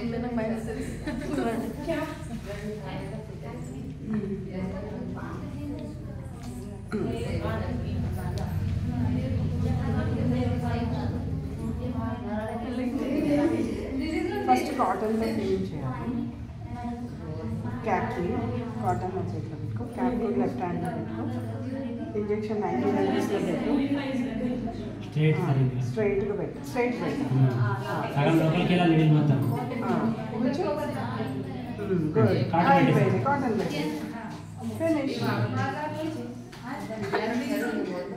लेना माइनस क्या ఫస్ట్ కాటన్లో క్లీన్ చేయాలి క్యాప్ని కాటన్ నా చేతిలో పెట్టుకో క్యాప్ కూడా లెఫ్ట్ హ్యాండ్లో పెట్టుకో ఇంజెక్షన్ నైన్టీ డేస్లో పెట్టు స్ట్రేట్ సరిగ్గా స్ట్రైట్గా పెట్టు స్ట్రైట్ పెట్టు సగం లోపలికి వెళ్ళాలి నీళ్ళు మొత్తం కూర్చో గుడ్ కాటన్ అయిపోయింది కాటన్ పెట్టు ఫినిష్